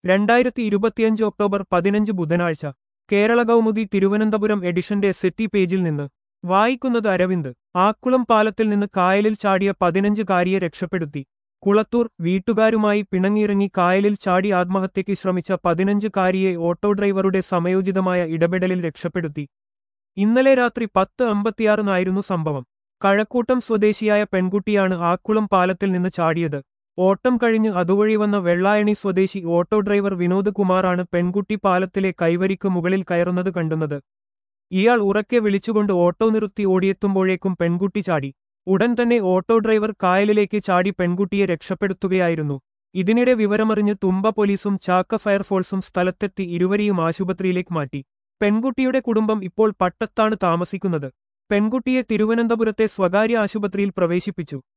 രണ്ടായിരത്തി ഇരുപത്തിയഞ്ച് ഒക്ടോബർ പതിനഞ്ച് ബുധനാഴ്ച കേരള കൗമുദി തിരുവനന്തപുരം എഡിഷന്റെ സെറ്റി പേജിൽ നിന്ന് വായിക്കുന്നത് അരവിന്ദ് ആക്കുളം പാലത്തിൽ നിന്ന് കായലിൽ ചാടിയ പതിനഞ്ചുകാരിയെ രക്ഷപ്പെടുത്തി കുളത്തൂർ വീട്ടുകാരുമായി പിണങ്ങിയിറങ്ങി കായലിൽ ചാടി ആത്മഹത്യയ്ക്ക് ശ്രമിച്ച പതിനഞ്ചുകാരിയെ ഓട്ടോ ഡ്രൈവറുടെ സമയോചിതമായ ഇടപെടലിൽ രക്ഷപ്പെടുത്തി ഇന്നലെ രാത്രി പത്ത് അമ്പത്തിയാറിനായിരുന്നു സംഭവം കഴക്കൂട്ടം സ്വദേശിയായ പെൺകുട്ടിയാണ് ആക്കുളം പാലത്തിൽ നിന്ന് ചാടിയത് ഓട്ടം കഴിഞ്ഞ് അതുവഴി വന്ന വെള്ളായണി സ്വദേശി ഓട്ടോ ഡ്രൈവർ വിനോദ് കുമാറാണ് പെൺകുട്ടി പാലത്തിലെ കൈവരിക്ക് മുകളിൽ കയറുന്നത് കണ്ടുന്നത് ഇയാൾ ഉറക്കെ വിളിച്ചുകൊണ്ട് ഓട്ടോ നിർത്തി ഓടിയെത്തുമ്പോഴേക്കും പെൺകുട്ടി ചാടി ഉടൻ തന്നെ ഓട്ടോ ഡ്രൈവർ കായലിലേക്ക് ചാടി പെൺകുട്ടിയെ രക്ഷപ്പെടുത്തുകയായിരുന്നു ഇതിനിടെ വിവരമറിഞ്ഞ് തുമ്പ പോലീസും ചാക്ക ഫയർഫോഴ്സും സ്ഥലത്തെത്തി ഇരുവരെയും ആശുപത്രിയിലേക്ക് മാറ്റി പെൺകുട്ടിയുടെ കുടുംബം ഇപ്പോൾ പട്ടത്താണ് താമസിക്കുന്നത് പെൺകുട്ടിയെ തിരുവനന്തപുരത്തെ സ്വകാര്യ ആശുപത്രിയിൽ പ്രവേശിപ്പിച്ചു